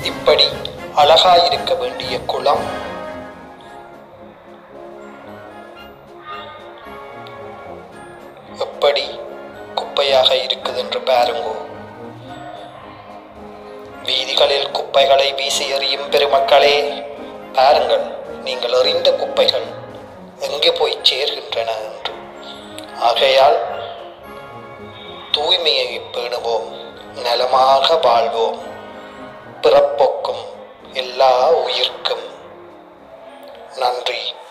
இப்படி அழகாயிருக்க வேண்டிய குளம் எப்படி குப்பையாக இருக்குது என்று பாருங்கோ வீதிகளில் குப்பைகளை வீசி எறியும் பெருமக்களே பாருங்கள் நீங்கள் எறிந்த குப்பைகள் எங்கே போய் சேர்கின்றன என்று ஆகையால் தூய்மையை பேணுவோம் நலமாக வாழ்வோம் பிறப்போக்கும் எல்லா உயிர்க்கும் நன்றி